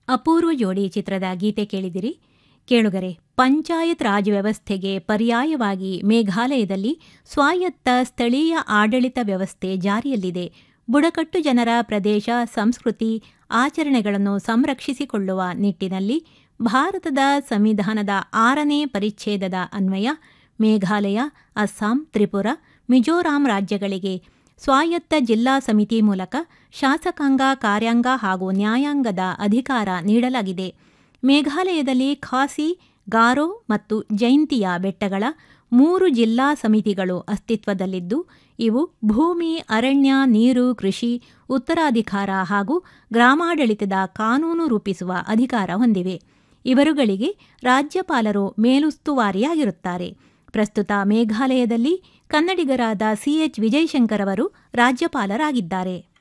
ಅಪೂರ್ವ ಜೋಡಿ ಚಿತ್ರದ ಗೀತೆ ಕೇಳಿದಿರಿ ಕೇಳುಗರೆ ಪಂಚಾಯತ್ ರಾಜ್ ವ್ಯವಸ್ಥೆಗೆ ಪರ್ಯಾಯವಾಗಿ ಮೇಘಾಲಯದಲ್ಲಿ ಸ್ವಾಯತ್ತ ಸ್ಥಳೀಯ ಆಡಳಿತ ವ್ಯವಸ್ಥೆ ಜಾರಿಯಲ್ಲಿದೆ ಬುಡಕಟ್ಟು ಜನರ ಪ್ರದೇಶ ಸಂಸ್ಕೃತಿ ಆಚರಣೆಗಳನ್ನು ಸಂರಕ್ಷಿಸಿಕೊಳ್ಳುವ ನಿಟ್ಟಿನಲ್ಲಿ ಭಾರತದ ಸಂವಿಧಾನದ ಆರನೇ ಪರಿಚ್ಛೇದದ ಅನ್ವಯ ಮೇಘಾಲಯ ಅಸ್ಸಾಂ ತ್ರಿಪುರ ಮಿಜೋರಾಂ ರಾಜ್ಯಗಳಿಗೆ ಸ್ವಾಯತ್ತ ಜಿಲ್ಲಾ ಸಮಿತಿ ಮೂಲಕ ಶಾಸಕಾಂಗ ಕಾರ್ಯಾಂಗ ಹಾಗೂ ನ್ಯಾಯಾಂಗದ ಅಧಿಕಾರ ನೀಡಲಾಗಿದೆ ಮೇಘಾಲಯದಲ್ಲಿ ಖಾಸಿ ಗಾರೋ ಮತ್ತು ಜೈಂತಿಯ ಬೆಟ್ಟಗಳ ಮೂರು ಜಿಲ್ಲಾ ಸಮಿತಿಗಳು ಅಸ್ತಿತ್ವದಲ್ಲಿದ್ದು ಇವು ಭೂಮಿ ಅರಣ್ಯ ನೀರು ಕೃಷಿ ಉತ್ತರಾಧಿಕಾರ ಹಾಗೂ ಗ್ರಾಮಾಡಳಿತದ ಕಾನೂನು ರೂಪಿಸುವ ಅಧಿಕಾರ ಹೊಂದಿವೆ ಇವರುಗಳಿಗೆ ರಾಜ್ಯಪಾಲರು ಮೇಲುಸ್ತುವಾರಿಯಾಗಿರುತ್ತಾರೆ ಪ್ರಸ್ತುತ ಮೇಘಾಲಯದಲ್ಲಿ ಕನ್ನಡಿಗರಾದ ಸಿಎಚ್ ವಿಜಯಶಂಕರ್ ಅವರು ರಾಜ್ಯಪಾಲರಾಗಿದ್ದಾರೆ